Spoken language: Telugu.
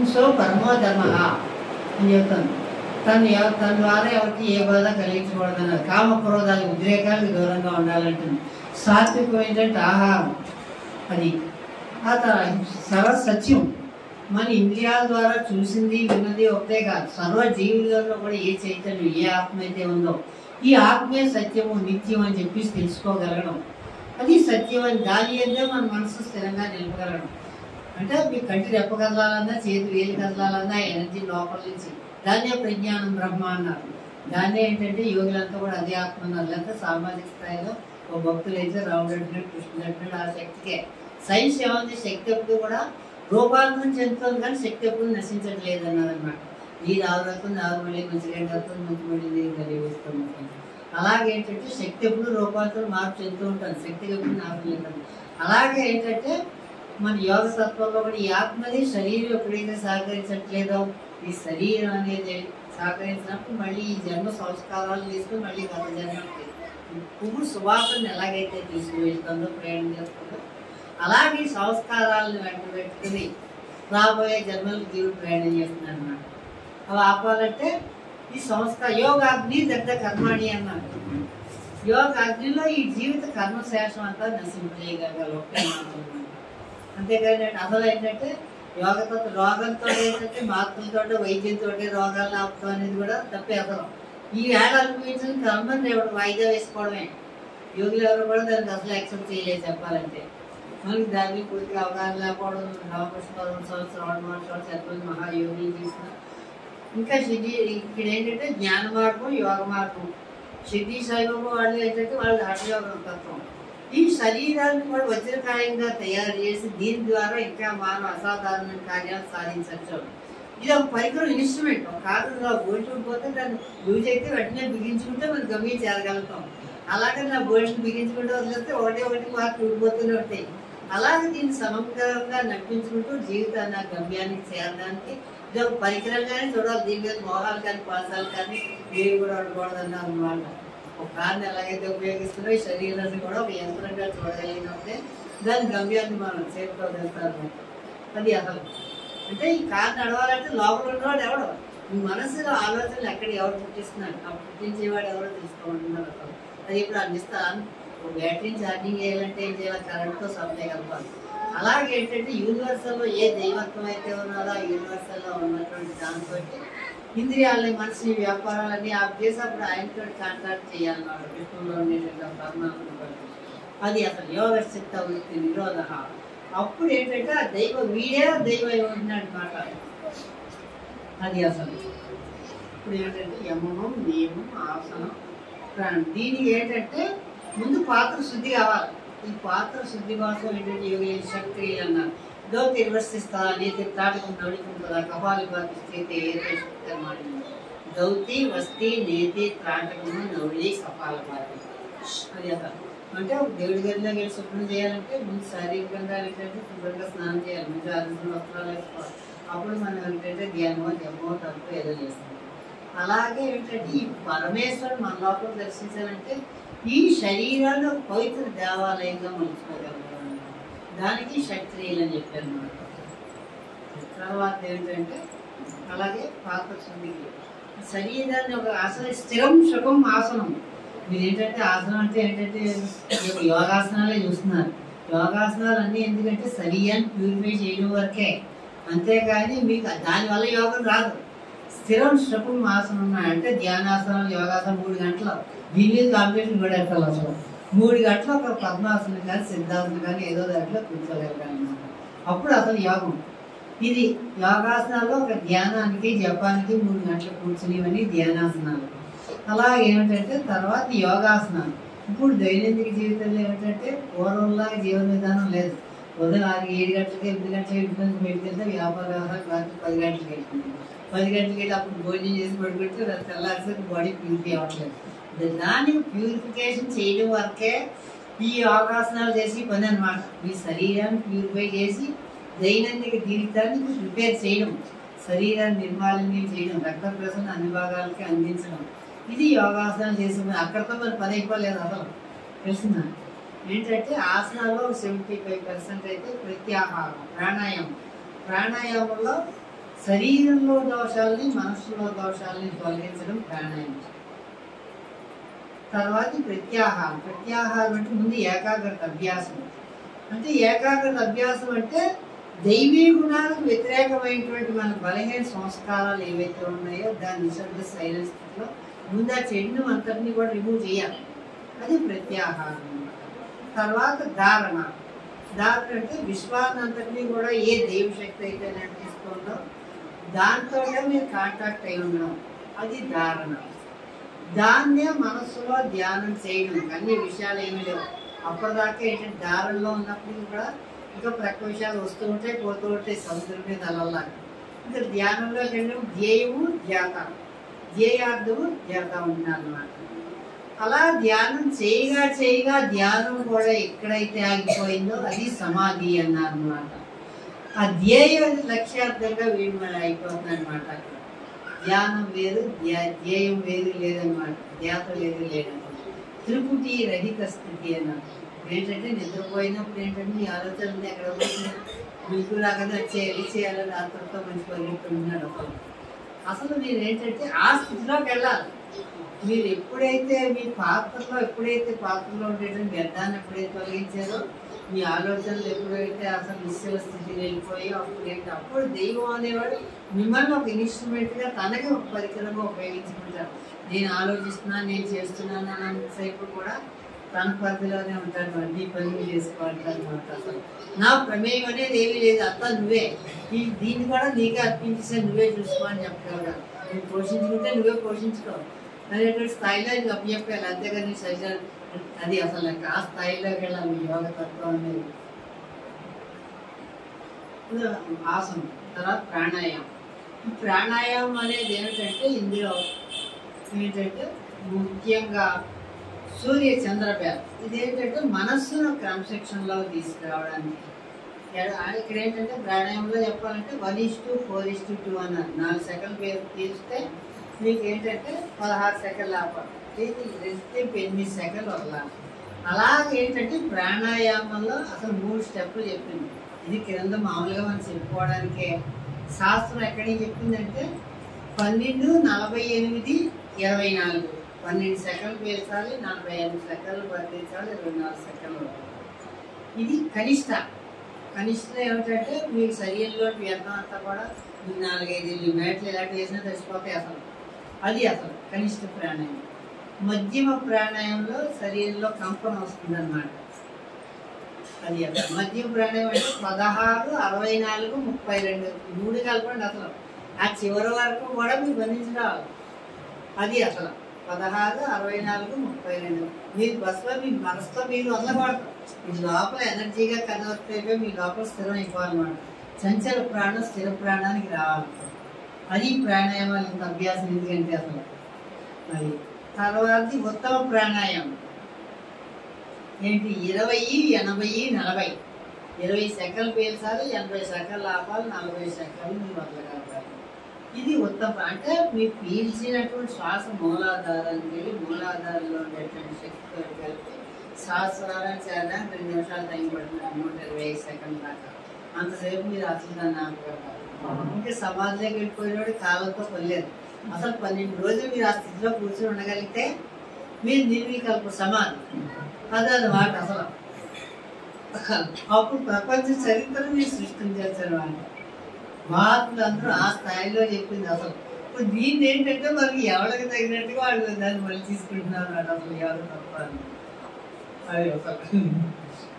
అహింసో పరమో ధర్మ అని చెప్తాను తను ఎవ- తన ద్వారా ఎవరికి ఏ బాధ కలిగించకూడదన్నారు కామ క్రోధాలు ఉద్రేకాలకు దూరంగా ఉండాలంటుంది సాత్వికం ఏంటంటే ఆహారం అది ఆ తర్వాత సర్వ సత్యం మన ఇంద్రియాల ద్వారా చూసింది విన్నది ఒకటే కాదు సర్వ జీవులలో కూడా ఏ చైతన్యం ఏ ఆత్మ అయితే ఉందో ఈ ఆత్మే సత్యము నిత్యం అని చెప్పి తెలుసుకోగలగడం అది సత్యం అని దాని అయితే మన మనసు స్థిరంగా నిలపగలగడం అంటే మీ కంటి రెప్ప కదలాలన్నా చేతి వేలు కదలాలన్నా ఎనర్జీ లోపల నుంచి దాన్నే ప్రజ్ఞానం బ్రహ్మ అన్నారు దాన్నే ఏంటంటే యోగులంతా కూడా అదే ఆత్మ అన్నారు లేకపోతే సామాజిక స్థాయిలో ఓ భక్తులు అయితే రాముడు అంటున్నాడు కృష్ణుడు అంటున్నాడు ఆ శక్తికే సైన్స్ ఏముంది శక్తి ఎప్పుడు కూడా రూపాంతరం చెందుతుంది కానీ శక్తి ఎప్పుడు నశించట్లేదు అన్నారు అనమాట నీరు ఆవుతుంది ఆవు మళ్ళీ మంచి గంట అవుతుంది మంచి మళ్ళీ నీరు కలిగిస్తుంది అలాగే ఏంటంటే శక్తి ఎప్పుడు రూపాంతరం మార్పు చెందుతూ ఉంటుంది శక్తికి ఎప్పుడు నాశనం లేదు అలాగే ఏంటంటే మన యోగ తత్వంలో కూడా ఈ ఆత్మది శరీరం ఎప్పుడైతే సహకరించట్లేదో ఈ శరీరం అనేది సహకరించినప్పుడు మళ్ళీ ఈ జన్మ సంస్కారాలు తీసుకుని మళ్ళీ గత జన్మకి పువ్వు సువాసన ఎలాగైతే తీసుకువెళ్తుందో ప్రయాణం చేస్తుందో అలాగే ఈ సంస్కారాలను వెంట పెట్టుకుని రాబోయే జన్మలకు జీవుడు ప్రయాణం చేస్తున్నాడు అన్నమాట అవి ఆపాలంటే ఈ సంస్కార యోగాగ్ని దగ్ధ కర్మాణి అన్నారు యోగాగ్నిలో ఈ జీవిత కర్మశేషం అంతా నశింపజేయగలగాలి ఒకే మాత్రం అంతేకాని అసలు ఏంటంటే యోగతో రోగంతో ఏంటంటే మాత్రలతో వైద్యంతో రోగాలు ఆపుతాం అనేది కూడా తప్పే అసలు ఈ ఏడ అనుభవించిన కర్మని రేపు వాయిదా వేసుకోవడమే యోగులు ఎవరు కూడా దానికి అసలు యాక్సెప్ట్ చేయలేదు చెప్పాలంటే మనకి దాన్ని పూర్తిగా అవగాహన లేకపోవడం రామకృష్ణ సంవత్సరం సంవత్సరాలు చెప్పని మహాయోగులు చేసిన ఇంకా సిద్ధి ఇక్కడ ఏంటంటే జ్ఞాన మార్గం యోగ మార్గం సిద్ధి సాయిబాబా వాళ్ళు ఏంటంటే వాళ్ళు హఠయోగం తత్వం ఈ శరీరాన్ని కూడా వజ్రకాయంగా తయారు చేసి దీని ద్వారా ఇంకా మానవ అసాధారణమైన కార్యాలు సాధించవచ్చు ఇది ఒక పరికరం ఇన్స్ట్రుమెంట్ ఒక కారులో బోల్ట్ పోతే దాన్ని యూజ్ అయితే వెంటనే బిగించుకుంటే మనం గమ్యం చేరగలుగుతాం అలాగే నా బోల్ట్ బిగించుకుంటూ వదిలేస్తే ఒకటే ఒకటి మార్పు ఊడిపోతూనే ఉంటాయి అలాగే దీన్ని సమగ్రంగా నడిపించుకుంటూ జీవితాన్ని ఆ గమ్యానికి చేరడానికి ఇది ఒక పరికరంగానే చూడాలి దీని మీద మోహాలు కానీ పాసాలు కానీ ఏవి కూడా ఉండకూడదు అన్నారు అన్నమాట ఒక కార్ని ఎలాగైతే ఉపయోగిస్తున్నారో ఈ శరీరాన్ని కూడా ఒక యంత్రంగా చూడగలిగినప్పుడే దాని గమ్యాన్ని మనం చేరుకోగలుగుతారు అది అసలు అంటే ఈ కార్ నడవాలంటే లోపల ఉన్నవాడు ఎవడు మీ మనసులో ఆలోచనలు ఎక్కడ ఎవరు పుట్టిస్తున్నాడు ఆ పుట్టించేవాడు ఎవరో తెలుసుకోమంటున్నారు అసలు అది ఇప్పుడు అందిస్తా ఒక బ్యాటరీని ఛార్జింగ్ చేయాలంటే ఏం చేయాలి కరెంట్తో సప్లై కలపాలి అలాగే ఏంటంటే యూనివర్సల్లో ఏ దైవత్వం అయితే ఉన్నదో ఆ యూనివర్సల్లో ఉన్నటువంటి దాంతో ఇంద్రియాలని మనసుని వ్యాపారాలన్నీ ఆఫ్ చేసి అప్పుడు ఆయనతో కాంటాక్ట్ చేయాలన్నమాట విష్ణులో ఉండేటువంటి పరమాత్మ అది అసలు యోగ చిత్త వృత్తి నిరోధ అప్పుడు ఏంటంటే ఆ దైవం వీడే దైవం ఉంటున్నాడు మాట అది అసలు ఇప్పుడు ఏంటంటే యమనం నియమం ఆసనం ప్రాణం దీనికి ఏంటంటే ముందు పాత్ర శుద్ధి కావాలి ఈ పాత్ర శుద్ధి కోసం ఏంటంటే యోగి శక్తి అన్నారు దో తిరువస్థిస్తా నీతి తాటకం నడుకుంటుందా కపాలి పాటిస్తే ఏదో శక్తి అన్నమాట దౌతి వస్తి నేతి త్రాటకము నవలి కపాలపాతి అది అసలు అంటే ఒక దేవుడి గదిలో వెళ్ళి శుభ్రం చేయాలంటే ముందు శారీరకంగా ఏంటంటే శుభ్రంగా స్నానం చేయాలి ముందు ఆరోగ్యం వస్త్రాలు వేసుకోవాలి అప్పుడు మనం ఏంటంటే ధ్యానమో జపమో తప్పు ఏదో చేస్తాం అలాగే ఏంటంటే ఈ పరమేశ్వరుడు మన లోపల దర్శించాలంటే ఈ శరీరాన్ని ఒక పవిత్ర దేవాలయంగా మలుచుకోగలగాలి దానికి క్షత్రియులు అని చెప్పారు మనకు తర్వాత ఏంటంటే అలాగే పాత్ర శుద్ధికి శరీరాన్ని ఒక అసలు స్థిరం సుఖం ఆసనం మీరు ఏంటంటే ఆసనం అంటే ఏంటంటే మీరు యోగాసనాలే చూస్తున్నారు యోగాసనాలు అన్నీ ఎందుకంటే శరీరాన్ని ప్యూరిఫై చేయడం వరకే అంతేకాని మీకు దానివల్ల యోగం రాదు స్థిరం సుఖం ఆసనం ఉన్నాయి అంటే ధ్యానాసనం యోగాసనం మూడు గంటలు దీని మీద కాంపిటీషన్ కూడా పెట్టాలి అసలు మూడు గంటలు ఒక పద్మాసనం కానీ సిద్ధాసనం కానీ ఏదో దాంట్లో కూర్చోగలగాలన్నమాట అప్పుడు అసలు యోగం ఇది యోగాసనాల్లో ఒక ధ్యానానికి జపానికి మూడు గంటలు కూర్చునేవని ధ్యానాసనాలు అలా ఏమిటంటే తర్వాత యోగాసనాలు ఇప్పుడు దైనందిక జీవితంలో ఏమిటంటే పూర్వంలాగా జీవన విధానం లేదు ఉదయం ఆరు ఏడు గంటలకి ఎనిమిది గంటలకి ఇంటి నుంచి బయటకు వెళ్తే వ్యాపార వ్యవహారం రాత్రి పది గంటలకి వెళ్తుంది పది గంటలకి వెళ్ళి అప్పుడు భోజనం చేసి పడుకుంటే రేపు తెల్లారిసరికి బాడీ ప్యూరిఫై అవ్వట్లేదు దానికి ప్యూరిఫికేషన్ చేయడం వరకే ఈ యోగాసనాలు చేసి పని అనమాట మీ శరీరాన్ని ప్యూరిఫై చేసి దైనందిక జీవితాన్ని ప్రిపేర్ చేయడం శరీరాన్ని నిర్మాల్యం చేయడం రక్త ప్రసరణ అన్ని భాగాలకి అందించడం ఇది యోగాసనాలు చేసే పని అక్కడితో మరి పని అయిపోలేదు అసలు తెలిసిందా ఏంటంటే ఆసనాల్లో సెవెంటీ ఫైవ్ పర్సెంట్ అయితే ప్రత్యాహారం ప్రాణాయామం ప్రాణాయామంలో శరీరంలో దోషాలని మనస్సులో దోషాలని తొలగించడం ప్రాణాయామం తర్వాత ప్రత్యాహారం ప్రత్యాహారం అంటే ముందు ఏకాగ్రత అభ్యాసం అంటే ఏకాగ్రత అభ్యాసం అంటే దైవీ గుణాలకు వ్యతిరేకమైనటువంటి మన బలహీన సంస్కారాలు ఏవైతే ఉన్నాయో దాని నిశ్శబ్ద సైలెన్స్ స్థితిలో ముందు ఆ చెడును అంతటిని కూడా రిమూవ్ చేయాలి అది ప్రత్యాహారం అన్నమాట. తర్వాత ధారణ ధారణ అంటే విశ్వాన్ని అంతటినీ కూడా ఏ దైవ శక్తి అయితే నడిపిస్తుందో దాంతో మీరు కాంటాక్ట్ అయి ఉండడం అది ధారణ దాన్నే మనస్సులో ధ్యానం చేయడం అన్ని విషయాలు ఏమీ లేవు అప్పటిదాకా ఏంటంటే దారుల్లో ఉన్నప్పుడు కూడా ఇంకా ప్రక్క విషయాలు వస్తూ ఉంటాయి పోతూ ఉంటాయి సముద్రం మీద అలల్లాగా ఇంకా ధ్యానంలో వెళ్ళడం ధ్యేయము ధ్యాత ధ్యేయార్థము ధ్యాత ఉండాలన్నమాట అలా ధ్యానం చేయగా చేయగా ధ్యానం కూడా ఎక్కడైతే ఆగిపోయిందో అది సమాధి అన్నారు అనమాట ఆ ధ్యేయ లక్ష్యార్థంగా వీడు మరి అయిపోతుంది అనమాట అక్కడ ధ్యానం వేరు ధ్యా- ధ్యేయం వేరు లేదనమాట ధ్యాత వేరు లేదన్నమాట త్రిపుటి రహిత స్థితి అన్నారు ఏంటంటే నిద్రపోయినప్పుడు ఏంటంటే మీ ఆలోచన ఎక్కడ పోతుంది మీకు రాగానే చేయాలి చేయాలని ఆతృతో మంచి పరిగెత్తున్నాడు అసలు అసలు మీరు ఏంటంటే ఆ స్థితిలోకి వెళ్ళాలి మీరు ఎప్పుడైతే మీ పాత్రలో ఎప్పుడైతే పాత్రలో ఉండేటువంటి వ్యర్థాన్ని ఎప్పుడైతే తొలగించారో మీ ఆలోచనలు ఎప్పుడైతే అసలు నిశ్చల స్థితికి వెళ్ళిపోయి అప్పుడు ఏంటి అప్పుడు దైవం అనేవాడు మిమ్మల్ని ఒక ఇన్స్ట్రుమెంట్గా తనకి ఒక పరికరంగా ఉపయోగించుకుంటారు నేను ఆలోచిస్తున్నాను నేను చేస్తున్నాను అన్నంతసేపు కూడా తన పరిధిలోనే ఉంటాడు మరి నీ పని నువ్వు చేసుకోవాలంటారు అనమాట అసలు నా ప్రమేయం అనేది ఏమీ లేదు అంతా నువ్వే ఈ దీన్ని కూడా నీకే అర్పించేసే నువ్వే చూసుకో అని చెప్పగలగా నువ్వు పోషించుకుంటే నువ్వే పోషించుకో అనేటువంటి స్థాయిలో ఇది అప్పచెప్పాలి అంతేగాని నీ శరీరం అది అసలు ఇంకా ఆ స్థాయిలోకి వెళ్ళాలి ఈ యోగ తత్వం అనేది ఇది ఆసనం తర్వాత ప్రాణాయామం ఈ ప్రాణాయామం అనేది ఏమిటంటే ఇందులో ఏంటంటే ముఖ్యంగా సూర్య చంద్రపేట ఇదేంటంటే మనస్సును క్రమశిక్షణలో తీసుకురావడానికి ఎడ- ఇక్కడ ఏంటంటే ప్రాణాయామంలో చెప్పాలంటే one is to four is to two అన్నారు నాలుగు సెకండ్లు పేరు తీస్తే మీకు ఏంటంటే పదహారు సెకండ్లు ఆపాలి ఇది రెస్ట్ ఎనిమిది సెకండ్లు వదలాలి అలాగే ఏంటంటే ప్రాణాయామంలో అసలు మూడు స్టెప్పులు చెప్పింది ఇది క్రింద మామూలుగా మనం చెప్పుకోవడానికే శాస్త్రం ఎక్కడికి చెప్పిందంటే పన్నెండు నలభై ఎనిమిది ఇరవై నాలుగు పన్నెండు సెకండ్లు పేర్చాలి నలభై ఐదు సెకండ్లు వర్తించాలి ఇరవై నాలుగు సెకండ్లు వదలాలి. ఇది కనిష్ట కనిష్ట ఏమిటంటే మీకు శరీరంలో వ్యర్థం అంతా కూడా మీరు నాలుగైదు ఇల్లు మేట్లు ఇలాంటివి వేసినా తెచ్చిపోతాయి అసలు అది అసలు కనిష్ట ప్రాణాయామం మధ్యమ ప్రాణాయామంలో శరీరంలో కంపన వస్తుందన్నమాట అది అసలు మధ్యమ ప్రాణాయామం అంటే పదహారు అరవై నాలుగు ముప్పై రెండు ఈ మూడు కలపండి అసలు ఆ చివరి వరకు కూడా మీరు బంధించి రావాలి అది అసలు పదహారు అరవై నాలుగు ముప్పై రెండు మీరు బస్సులో మీ మనసుతో మీరు వదలకూడదు మీ లోపల ఎనర్జీగా కన్వర్ట్ అయిపోయి మీ లోపల స్థిరం అయిపోవాలన్నమాట చంచల ప్రాణం స్థిర ప్రాణానికి రావాలి అది ప్రాణాయామాలు ఇంత అభ్యాసం ఎందుకంటే అసలు అది తర్వాత ఉత్తమ ప్రాణాయామం ఏంటి ఇరవై ఎనభై నలభై ఇరవై సెకండ్లు పీల్చాలి ఎనభై సెకండ్లు ఆపాలి నలభై సెకండ్లు మీరు వదలగలగాలి ఇది ఉత్తమ అంటే మీరు పీల్చినటువంటి శ్వాస మూలాధారానికి వెళ్ళి మూలాధారంలో ఉండేటువంటి శక్తితో కలిపి శ్వాసాలను చేరడానికి రెండు నిమిషాలు టైం పడుతుంది నూట ఇరవై ఐదు సెకండ్ దాకా అంతసేపు మీరు అసలు దాన్ని ఆపగలగాలి ఇంకా సమాధిలోకి వెళ్ళిపోయినోడు కాలంతో పనిలేదు అసలు పన్నెండు రోజులు మీరు ఆ స్థితిలో కూర్చొని ఉండగలిగితే మీరు నిర్వికల్ప సమాధి అదన్నమాట అసలు అప్పుడు ప్రపంచ చరిత్ర మీరు సృష్టించారు వాళ్ళు మహాత్ములు అందరూ ఆ స్థాయిలో చెప్పింది అసలు ఇప్పుడు దీన్ని ఏంటంటే మనకి ఎవరికి తగినట్టుగా వాళ్ళు దాన్ని మళ్ళీ తీసుకుంటున్నారు అన్నమాట అసలు ఎవరు తప్ప అని. అది అసలు